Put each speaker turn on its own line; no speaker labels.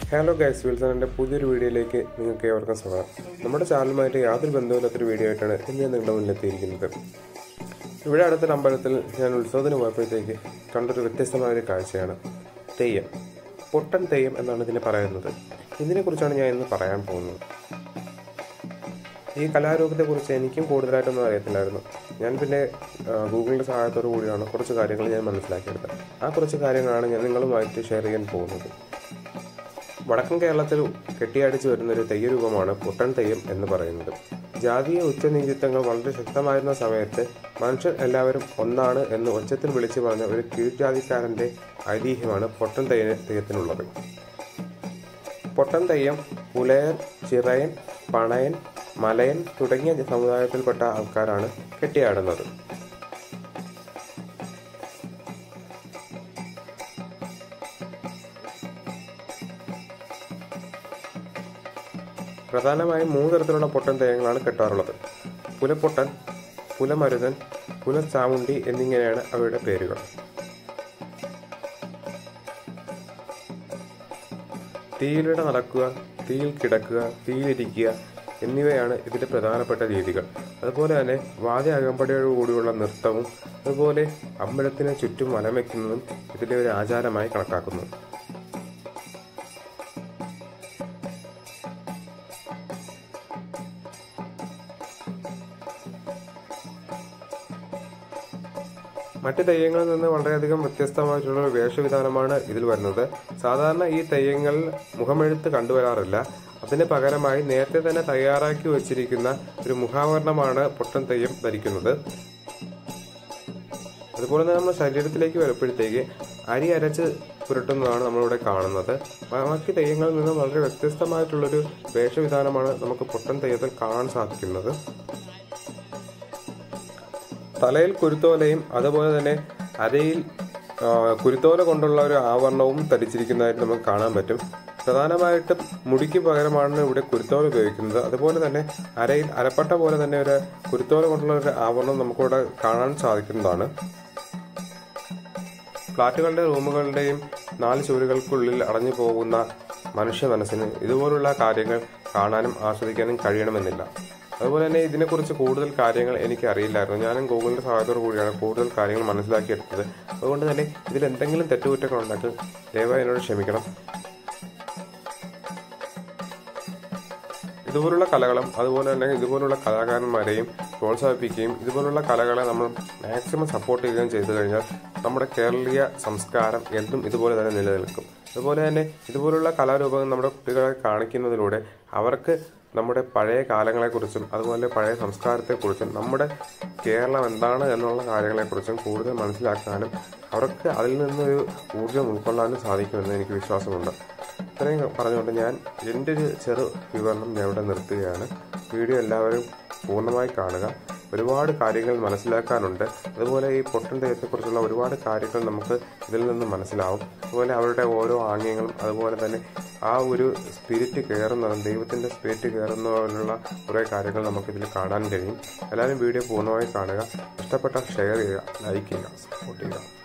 hello guys വിൽസണിൻ്റെ പുതിയൊരു വീഡിയോയിലേക്ക് നിങ്ങൾക്ക് ഏവർക്കും സ്വാഗതം നമ്മുടെ ചാനലുമായിട്ട് യാതൊരു ബന്ധമില്ലാത്തൊരു വീഡിയോ ആയിട്ടാണ് ഇന്ന് ഞാൻ നിങ്ങളുടെ മുന്നിലെത്തിയിരിക്കുന്നത് ഇവിടെ അടുത്തൊരു അമ്പലത്തിൽ ഞാൻ ഉത്സവത്തിന് പോയപ്പോഴത്തേക്ക് കണ്ടൊരു വ്യത്യസ്തമായ ഒരു കാഴ്ചയാണ് തെയ്യം പൊട്ടൻ തെയ്യം എന്നാണ് ഇതിനെ പറയുന്നത് ഇതിനെക്കുറിച്ചാണ് ഞാൻ ഇന്ന് പറയാൻ പോകുന്നത് ഈ കലാരൂപത്തെക്കുറിച്ച് എനിക്കും കൂടുതലായിട്ടൊന്നും അറിയത്തില്ലായിരുന്നു ഞാൻ പിന്നെ ആ, ഗൂഗിളിൻ്റെ സഹായത്തോടു കൂടിയാണ് കുറച്ച് കാര്യങ്ങൾ ഞാൻ മനസ്സിലാക്കിയെടുത്തത് ആ കുറച്ച് കാര്യങ്ങളാണ് ഞാൻ നിങ്ങളുമായിട്ട് ഷെയർ ചെയ്യാൻ പോകുന്നത് വടക്കൻ കേരളത്തിൽ കെട്ടിയാടിച്ചു വരുന്ന ഒരു തെയ്യരൂപമാണ് പൊട്ടൻ തെയ്യം എന്ന് പറയുന്നത് ജാതീയ ഉച്ചനീചിത്വങ്ങൾ വളരെ ശക്തമായിരുന്ന സമയത്ത് മനുഷ്യർ എല്ലാവരും ഒന്നാണ് എന്ന് ഉച്ചത്തിൽ വിളിച്ചു പറഞ്ഞ ഒരു കീഴ്ജാതിക്കാരന്റെ ഐതിഹ്യമാണ് പൊട്ടൻ തെയ്യ തെയ്യത്തിനുള്ളത് പൊട്ടൻ തെയ്യം പുലയൻ ചിറയൻ പണയൻ മലയൻ തുടങ്ങിയ സമുദായത്തിൽപ്പെട്ട ആൾക്കാരാണ് കെട്ടിയാടുന്നത് പ്രധാനമായും മൂന്ന് തരത്തിലുള്ള പൊട്ടൻ തെയ്യങ്ങളാണ് കെട്ടാറുള്ളത് പുലപ്പൊട്ടൻ പുലമരുതൻ പുലച്ചാമുണ്ടി എന്നിങ്ങനെയാണ് അവയുടെ പേരുകൾ തീയിലൂടെ നടക്കുക തീയിൽ കിടക്കുക തീയിലിരിക്കുക എന്നിവയാണ് ഇതിന്റെ പ്രധാനപ്പെട്ട രീതികൾ അതുപോലെ തന്നെ വാദ്യ അകമ്പടിയോട് കൂടിയുള്ള നൃത്തവും അതുപോലെ അമ്പലത്തിന് ചുറ്റും വലം വയ്ക്കുന്നതും ഇതിലെ ഒരു ആചാരമായി കണക്കാക്കുന്നു മറ്റ് തെയ്യങ്ങളിൽ നിന്ന് വളരെയധികം വ്യത്യസ്തമായിട്ടുള്ള ഒരു വേഷവിധാനമാണ് ഇതിൽ വരുന്നത് സാധാരണ ഈ തെയ്യങ്ങളിൽ മുഖമെഴുത്ത് കണ്ടുവരാറില്ല അതിന് പകരമായി നേരത്തെ തന്നെ തയ്യാറാക്കി വച്ചിരിക്കുന്ന ഒരു മുഖാവരണമാണ് പൊട്ടൻ തെയ്യം ധരിക്കുന്നത് അതുപോലെ തന്നെ നമ്മുടെ ശരീരത്തിലേക്ക് വരുമ്പോഴത്തേക്ക് അരി അരച്ച് പുരട്ടുന്നതാണ് നമ്മളിവിടെ കാണുന്നത് ബാക്കി തെയ്യങ്ങളിൽ നിന്ന് വളരെ വ്യത്യസ്തമായിട്ടുള്ളൊരു വേഷവിധാനമാണ് നമുക്ക് പൊട്ടൻ തെയ്യത്തിൽ കാണാൻ സാധിക്കുന്നത് തലയിൽ കുരുത്തോലയും അതുപോലെ തന്നെ അരയിൽ ആ, കുരുത്തോല കൊണ്ടുള്ള ഒരു ആവരണവും ധരിച്ചിരിക്കുന്നതായിട്ട് നമുക്ക് കാണാൻ പറ്റും പ്രധാനമായിട്ടും മുടിക്ക് പകരമാണ് ഇവിടെ കുരുത്തോല ഉപയോഗിക്കുന്നത് അതുപോലെ തന്നെ അരയിൽ അരപ്പട്ട പോലെ തന്നെ ഒരു കുരുത്തോല കൊണ്ടുള്ള ഒരു ആവരണം നമുക്കിവിടെ കാണാൻ സാധിക്കുന്നതാണ് ഫ്ളാറ്റുകളുടെ റൂമുകളുടെയും നാല് ചുവരുകൾക്കുള്ളിൽ അടഞ്ഞു പോകുന്ന മനുഷ്യ മനസ്സിന് ഇതുപോലുള്ള കാര്യങ്ങൾ കാണാനും ആസ്വദിക്കാനും കഴിയണമെന്നില്ല അതുപോലെ തന്നെ ഇതിനെക്കുറിച്ച് കൂടുതൽ കാര്യങ്ങൾ എനിക്ക് അറിയില്ലായിരുന്നു ഞാനും ഗൂഗിളിന്റെ സഹായത്തോടു കൂടിയാണ് കൂടുതൽ കാര്യങ്ങൾ മനസ്സിലാക്കിയെടുത്തത് അതുകൊണ്ട് തന്നെ ഇതിൽ എന്തെങ്കിലും തെറ്റുകുറ്റങ്ങൾ ഉണ്ടെങ്കിൽ ദയവായി എന്നോട് ക്ഷമിക്കണം ഇതുപോലുള്ള കലകളും അതുപോലെ തന്നെ ഇതുപോലുള്ള കലാകാരന്മാരെയും പ്രോത്സാഹിപ്പിക്കുകയും ഇതുപോലുള്ള കലകളെ നമ്മൾ മാക്സിമം സപ്പോർട്ട് ചെയ്യുകയും ചെയ്തു കഴിഞ്ഞാൽ നമ്മുടെ കേരളീയ സംസ്കാരം എന്തും ഇതുപോലെ തന്നെ നിലനിൽക്കും അതുപോലെ തന്നെ ഇതുപോലുള്ള കലാരൂപങ്ങൾ നമ്മുടെ കുട്ടികളെ കാണിക്കുന്നതിലൂടെ അവർക്ക് നമ്മുടെ പഴയ കാലങ്ങളെക്കുറിച്ചും അതുപോലെ പഴയ സംസ്കാരത്തെക്കുറിച്ചും നമ്മുടെ കേരളം എന്താണ് എന്നുള്ള കാര്യങ്ങളെക്കുറിച്ചും കൂടുതൽ മനസ്സിലാക്കാനും അവർക്ക് അതിൽ നിന്നൊരു ഊർജ്ജം ഉൾക്കൊള്ളാനും സാധിക്കുമെന്ന് എനിക്ക് വിശ്വാസമുണ്ട് ഇത്രയും പറഞ്ഞുകൊണ്ട് ഞാൻ എൻ്റെ ഒരു ചെറു വിവരണം ഞാൻ ഇവിടെ നിർത്തുകയാണ് വീഡിയോ എല്ലാവരും പൂർണ്ണമായി കാണുക ഒരുപാട് കാര്യങ്ങൾ മനസ്സിലാക്കാനുണ്ട് അതുപോലെ ഈ പൊട്ടൻ ദൈവത്തെക്കുറിച്ചുള്ള ഒരുപാട് കാര്യങ്ങൾ നമുക്ക് ഇതിൽ നിന്ന് മനസ്സിലാവും അതുപോലെ അവരുടെ ഓരോ ആംഗ്യങ്ങളും അതുപോലെ തന്നെ ആ ഒരു സ്പിരിറ്റ് കയറുന്നതും ദൈവത്തിൻ്റെ സ്പിരിറ്റ് കയറുന്നതിനുള്ള കുറേ കാര്യങ്ങൾ നമുക്കിതിൽ കാണാൻ കഴിയും എല്ലാവരും വീഡിയോ പൂർണ്ണമായി കാണുക ഇഷ്ടപ്പെട്ട ഷെയർ ചെയ്യുക ലൈക്ക് ചെയ്യുക സപ്പോർട്ട് ചെയ്യുക